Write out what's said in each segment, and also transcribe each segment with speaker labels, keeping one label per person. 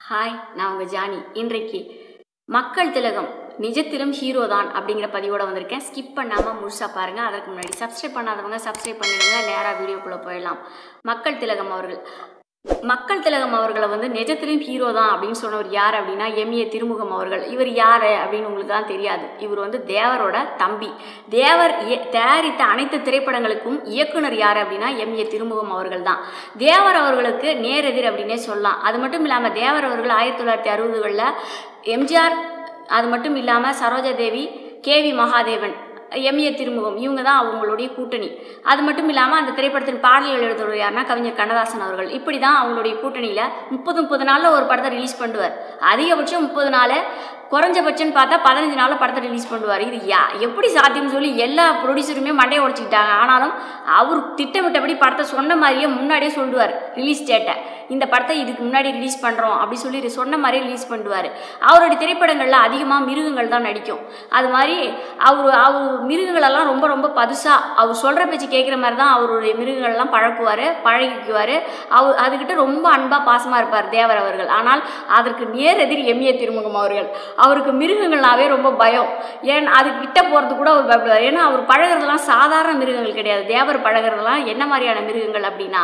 Speaker 1: hi நான் உங்கள் Johnny இன்றைக்கு மக்கள் திலகம் நிஜத்திலும் ஹீரோ தான் அப்படிங்கிற பதிவோட வந்திருக்கேன் ஸ்கிப் பண்ணாமல் முழுசாக பாருங்கள் அதற்கு முன்னாடி சப்ஸ்கிரைப் பண்ணாதவங்க சப்ஸ்கிரைப் பண்ணிடுங்க நேராக வீடியோக்குள்ளே போயிடலாம் மக்கள் திலகம் அவர்கள் மக்கள் திலகம் அவர்களை வந்து நிஜத்திலும் ஹீரோ தான் அப்படின்னு சொன்னவர் யார் அப்படின்னா எம்ஏ திருமுகம் அவர்கள் இவர் யார் அப்படின்னு உங்களுக்கு தான் தெரியாது இவர் வந்து தேவரோட தம்பி தேவர் இய- தயாரித்த அனைத்து திரைப்படங்களுக்கும் இயக்குனர் யார் அப்படின்னா எம்ஏ திருமுகம் அவர்கள் தான் தேவர் அவர்களுக்கு நேரெதிர் அப்படின்னே சொல்லலாம் அது மட்டும் இல்லாமல் தேவர் அவர்கள் ஆயிரத்தி தொள்ளாயிரத்தி அறுபதுகளில் எம்ஜிஆர் அது மட்டும் இல்லாமல் சரோஜா தேவி கேவி மகாதேவன் எம்ஏ திருமுகம் இவங்க தான் அவங்களுடைய கூட்டணி அது மட்டும் இல்லாமல் அந்த திரைப்படத்தின் பாடல்கள் எழுதுறவர் யாருன்னா கவிஞர் கண்ணதாசன் அவர்கள் இப்படி தான் அவங்களுடைய கூட்டணியில் முப்பது முப்பது நாளில் ஒரு படத்தை ரிலீஸ் பண்ணுவார் அதிகபட்சம் முப்பது நாள் குறைஞ்சபட்சம்னு பார்த்தா பதினஞ்சு நாளில் படத்தை ரிலீஸ் பண்ணுவார் இது யா எப்படி சாத்தியம்னு சொல்லி எல்லா ப்ரொடியூசருமே மண்டையை உடச்சிக்கிட்டாங்க ஆனாலும் அவர் திட்டமிட்டபடி படத்தை சொன்ன மாதிரியே முன்னாடியே சொல்லுவார் ரிலீஸ் டேட்டை இந்த படத்தை இதுக்கு முன்னாடி ரிலீஸ் பண்ணுறோம் அப்படி சொல்லி சொன்ன மாதிரியே ரிலீஸ் பண்ணுவார் அவருடைய திரைப்படங்களில் அதிகமாக மிருகங்கள் தான் நடிக்கும் அது மாதிரி அவர் அவர் மிருகங்களெல்லாம் ரொம்ப ரொம்ப பதுசாக அவர் சொல்கிற பேச்சு கேட்குற மாதிரி தான் அவருடைய மிருகங்கள்லாம் பழக்குவார் பழகிக்குவார் அவர் அதுக்கிட்ட ரொம்ப அன்பாக பாசமாக இருப்பார் தேவர் அவர்கள் ஆனால் அதற்கு நேர் எதிர் எம்ஏ திருமுகம் அவர்கள் அவருக்கு மிருகங்கள்னாவே ரொம்ப பயம் ஏன் அது கிட்ட போகிறது கூட அவர் பயப்படுவார் ஏன்னா அவர் பழகுறதெல்லாம் சாதாரண மிருகங்கள் கிடையாது தேவர் பழகுறதெல்லாம் என்ன மாதிரியான மிருகங்கள் அப்படின்னா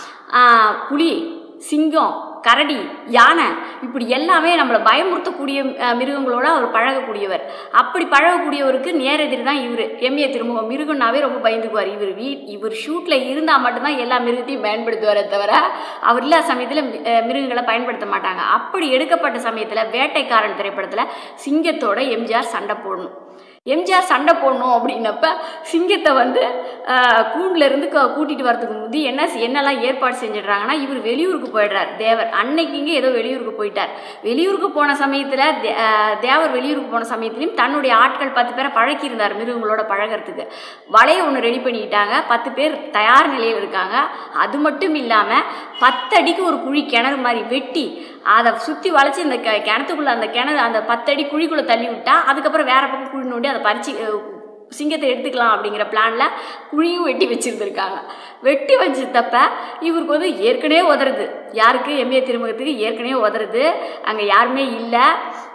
Speaker 1: ஆஹ், புலி சிங்கம் கரடி யானை இப்படி எல்லாமே நம்மளை பயமுறுத்தக்கூடிய அஹ், மிருகங்களோட அவர் பழகக்கூடியவர் அப்படி பழகக்கூடியவருக்கு நேரெதிர் தான் இவர் எம்ஏ திருமுகம் மிருகம்னாவே ரொம்ப பயந்துக்குவார் இவர் வீ இவர் ஷூட்டில் இருந்தால் மட்டும்தான் எல்லா மிருகத்தையும் பயன்படுத்துவாரே தவிர அவர் இல்லாத சமயத்தில் மிருகங்களை பயன்படுத்த மாட்டாங்க அப்படி எடுக்கப்பட்ட சமயத்தில் வேட்டைக்காரன் திரைப்படத்தில் சிங்கத்தோட எம்ஜிஆர் சண்டை போடணும் எம்ஜிஆர் சண்டை போடணும் அப்படின்னப்ப சிங்கத்தை வந்து ஆஹ், கூண்டுல இருந்து க- கூட்டிட்டு வரதுக்கு முந்தி என்ன செ- என்னெல்லாம் ஏற்பாடு செஞ்சிடுறாங்கன்னா இவர் வெளியூருக்கு போயிடுறார் தேவர் அன்னைக்கு இங்கே ஏதோ வெளியூருக்கு போயிட்டார் வெளியூருக்கு போன சமயத்தில் தேவர் வெளியூருக்கு போன சமயத்துலையும் தன்னுடைய ஆட்கள் பத்து பேரை பழக்கியிருந்தார் மிருகங்களோட பழகிறதுக்கு வலையை ஒன்று ரெடி பண்ணிக்கிட்டாங்க பத்து பேர் தயார் நிலையில் இருக்காங்க அது மட்டும் இல்லாமல் பத்தடிக்கு ஒரு குழி கிணறு மாதிரி வெட்டி அதை சுற்றி வளைச்சி இந்த கெ கிணத்துக்குள்ளே அந்த கிணறு அந்த பத்தடி குழிக்குள்ளே தள்ளி விட்டா அதுக்கப்புறம் வேற பக்கம் குழி நோண்டி அதை பறிச்சு அஹ், சிங்கத்தை எடுத்துக்கலாம் அப்படிங்கிற பிளானில் குழியும் வெட்டி வச்சுருந்துருக்காங்க வெட்டி வச்சதப்ப இவருக்கு வந்து ஏற்கனவே உதறுது யாருக்கு எம்ஏ திருமுகத்துக்கு ஏற்கனவே உதறுது அங்கே யாருமே இல்லை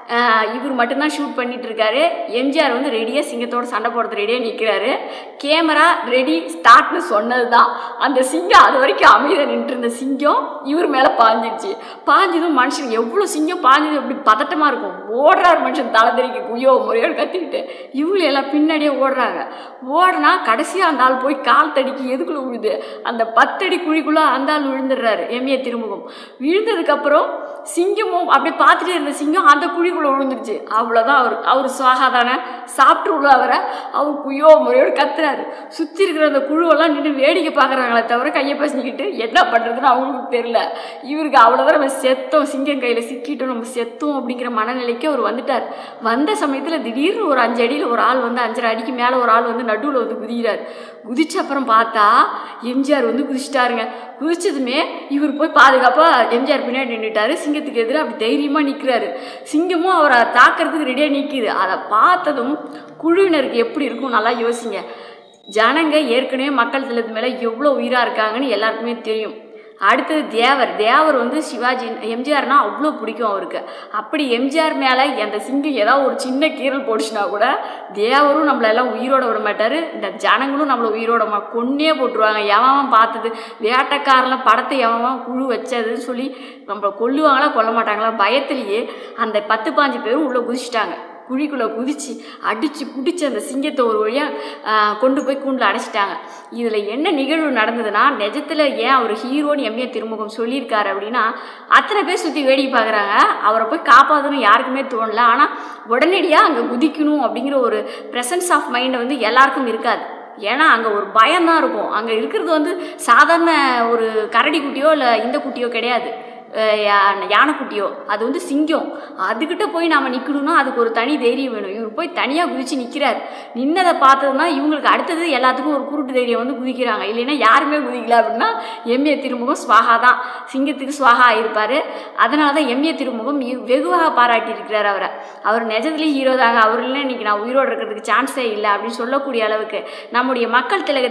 Speaker 1: இவர் மட்டும்தான் ஷூட் பண்ணிட்டு இருக்காரு எம்ஜிஆர் வந்து ரெடியாக சிங்கத்தோட சண்டை போடுறது ரெடியாக நிற்கிறாரு கேமரா ரெடி ஸ்டார்ட்னு சொன்னது தான் அந்த சிங்கம் அது வரைக்கும் அமைதியாக நின்று இருந்த சிங்கம் இவர் மேலே பாஞ்சிடுச்சு பாஞ்சதும் மனுஷன் எவ்வளோ சிங்கம் பாஞ்சது எப்படி பதட்டமாக இருக்கும் ஓடுறாரு மனுஷன் தலை தெறிக்க குய்யோ முறையோடு கத்திக்கிட்டு இவங்க எல்லாம் பின்னாடியே ஓடுறாங்க ஓடுனா கடைசியாக அந்த ஆள் போய் கால் தடிக்கு எதுக்குள்ளே விழுது அந்த பத்தடி குழிக்குள்ளே அந்த ஆள் விழுந்துடுறாரு எம்ஏ திருமுகம் விழுந்ததுக்கப்புறம் சிங்கமும் அப்படியே பார்த்துட்டே இருந்த சிங்கம் அந்த குழிக்குள்ளே விழுந்துருச்சு அவ்வளோதான் அவர் அவர் சுவாகாதானே சாப்பிட்டு உள்ள அவரை அவர் குய்யோ முறையோடு கத்துறாரு சுற்றி இருக்கிற அந்த குழுவெல்லாம் நின்று வேடிக்கை பார்க்குறாங்களே தவிர கையை பசங்கிட்டு என்ன பண்ணுறதுன்னு அவங்களுக்கு தெரியல இவருக்கு அவ்வளோதான் நம்ம செத்தோம் சிங்கம் கையில் சிக்கிட்டோம் நம்ம செத்தோம் அப்படிங்கிற மனநிலைக்கு அவர் வந்துட்டார் வந்த சமயத்தில் திடீர்னு ஒரு அஞ்சு அடியில் ஒரு ஆள் வந்து அஞ்சரை அடிக்கு மேலே ஒரு ஆள் வந்து நடுவில் வந்து குதிக்கிறார் குதிச்ச அப்புறம் பார்த்தா எம்ஜிஆர் வந்து குதிச்சிட்டாருங்க குதிச்சதுமே இவர் போய் பாதுகாப்பாக எம்ஜிஆர் பின்னாடி நின்றுட்டாரு சிங்கத்துக்கு எதிராக அப்படி தைரியமாக நிற்கிறாரு சிங்கமும் அவரை தாக்கிறதுக்கு ரெடியாக நிற்கிது அதை பார்த்ததும் குழுவினருக்கு எப்படி இருக்கும் நல்லா யோசிங்க ஜனங்க ஏற்கனவே மக்கள் திலத்து மேலே எவ்வளோ உயிராக இருக்காங்கன்னு எல்லாருக்குமே தெரியும் அடுத்தது தேவர் தேவர் வந்து சிவாஜி எம்ஜிஆர்னா அவ்வளோ பிடிக்கும் அவருக்கு அப்படி எம்ஜிஆர் மேலே அந்த சிங்கம் ஏதாவது ஒரு சின்ன கீரல் போட்டுச்சுன்னா கூட தேவரும் நம்மளெல்லாம் உயிரோட விட மாட்டார் இந்த ஜனங்களும் நம்மளை உயிரோட மா கொன்னே போட்டுருவாங்க எவன் பார்த்தது வேட்டைக்காரெல்லாம் படத்தை எவன் குழு வச்சதுன்னு சொல்லி நம்மளை கொல்லுவாங்களா கொல்ல மாட்டாங்களா பயத்திலேயே அந்த பத்து பாஞ்சு பேரும் உள்ளே குதிச்சிட்டாங்க குழிக்குள்ளே குதிச்சு அடித்து பிடிச்சி அந்த சிங்கத்தை ஒரு வழியாக கொண்டு போய் கூண்டில் அடைச்சிட்டாங்க இதில் என்ன நிகழ்வு நடந்ததுன்னா நிஜத்தில் ஏன் அவர் ஹீரோன்னு எம்ஏ திருமுகம் சொல்லியிருக்காரு அப்படின்னா அத்தனை பேர் சுற்றி வேடிக்கை பார்க்குறாங்க அவரை போய் காப்பாற்றணும் யாருக்குமே தோணல ஆனால் உடனடியாக அங்கே குதிக்கணும் அப்படிங்கிற ஒரு ப்ரெசன்ஸ் ஆஃப் மைண்டை வந்து எல்லாருக்கும் இருக்காது ஏன்னா அங்கே ஒரு பயம்தான் இருக்கும் அங்கே இருக்கிறது வந்து சாதாரண ஒரு கரடி குட்டியோ இல்லை இந்த குட்டியோ கிடையாது அஹ் யா- யானைக்குட்டியோ அது வந்து சிங்கம் அதுக்கிட்ட போய் நாம் நிற்கணும்னா அதுக்கு ஒரு தனி தைரியம் வேணும் இவர் போய் தனியாக குதிச்சு நிற்கிறார் நின்னதை பார்த்ததுனா இவங்களுக்கு அடுத்தது எல்லாத்துக்கும் ஒரு குருட்டு தைரியம் வந்து குதிக்கிறாங்க இல்லைன்னா யாருமே குதிக்கல அப்படின்னா எம்ஏ திருமுகம் ஸ்வாகா தான் சிங்கத்துக்கு ஸ்வாகா ஆயிருப்பார் அதனால தான் எம்ஏ திருமுகம் இ- வெகுவாக பாராட்டியிருக்கிறார் அவரை அவர் நிஜத்துலேயும் ஹீரோ தாங்க அவர் இல்லை இன்னைக்கு நான் உயிரோடு இருக்கிறதுக்கு சான்ஸே இல்லை அப்படின்னு சொல்லக்கூடிய அளவுக்கு நம்முடைய மக்கள் திலகத்தின்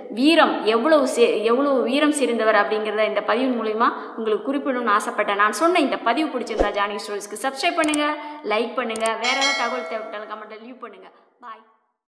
Speaker 1: வீரம் எவ்வளவு சே எவ்வளவு வீரம் செறிந்தவர் அப்படிங்கிறத இந்த பதிவின் மூலிமா உங்களுக்கு குறிப்பிடணும்னு ஆசைப்பட்டேன் நான் சொன்ன இந்த பதிவு பிடிச்சிருந்தா ஜானி ஸ்டோரிஸ்க்கு சப்ஸ்கிரைப் பண்ணுங்கள் லைக் பண்ணுங்கள் வேறு ஏதாவது தகவல் தேவைப்பட்டாலும் கமெண்ட்டில் லீவ் பண்ணுங்கள் பாய்